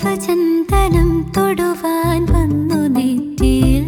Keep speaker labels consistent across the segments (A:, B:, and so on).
A: വെണ്ണിലവ് ചന്ദനം തൊടുവാൻ വന്നു നെറ്റിയിൽ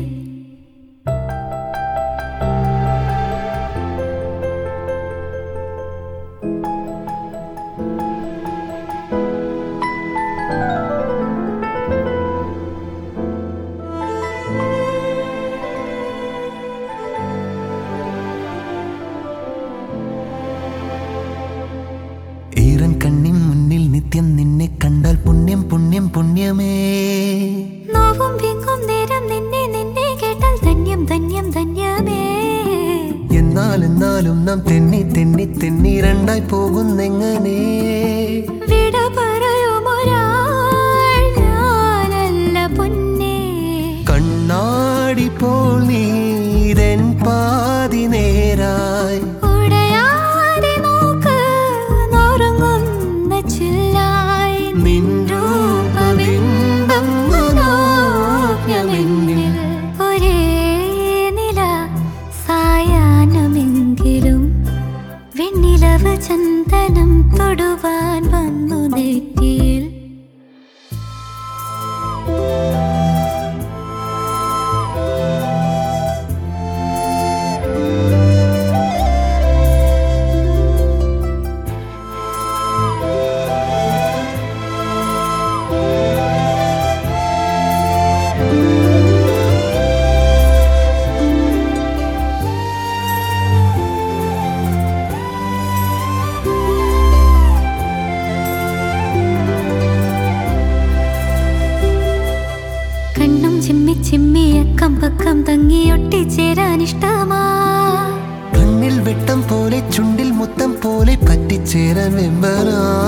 B: ഈറൻ കണ്ണിൻ മുന്നിൽ നിത്യം നിന്നെ കണ്ടാൽ പുണ്യം പുണ്യം പുണ്യമേ
A: നോവും വിങ്ങും നേരം നിന്നെ നിന്നെ കേട്ടാൽ ധന്യം ധന്യം ധന്യമേ
B: എന്നാൽ എന്നാലും നാം തെന്നി തെന്നി തെന്നി രണ്ടായി പോകുന്നെങ്ങനെ
A: വിട പറയുമൊരാൾ ഞാനല്ല പൊന്നേ
B: കണ്ണാടി പോൽ നീതൻ പാതി നേരായി
A: ഉടയാതെ നോക്ക് നോറുങ്ങുന്ന ചില്ലായി
B: നിൻ രൂപബിംബം മനോജ്ഞമെന്നിൽ
A: ഒരേ നില സായാഹ്നമെങ്കിലും വെണ്ണിലവ് ചന്ദനം തൊടുവാൻ വന്നു നെറ്റിയിൽ കണ്ണും ചിമ്മി ചിമ്മി അക്കം പക്കം തങ്ങി ഒട്ടിച്ചേരാൻ ഇഷ്ടമാ
B: കണ്ണിൽ വെട്ടം പോലെ ചുണ്ടിൽ മുത്തം പോലെ പറ്റിച്ചേരാൻ വെമ്പനാ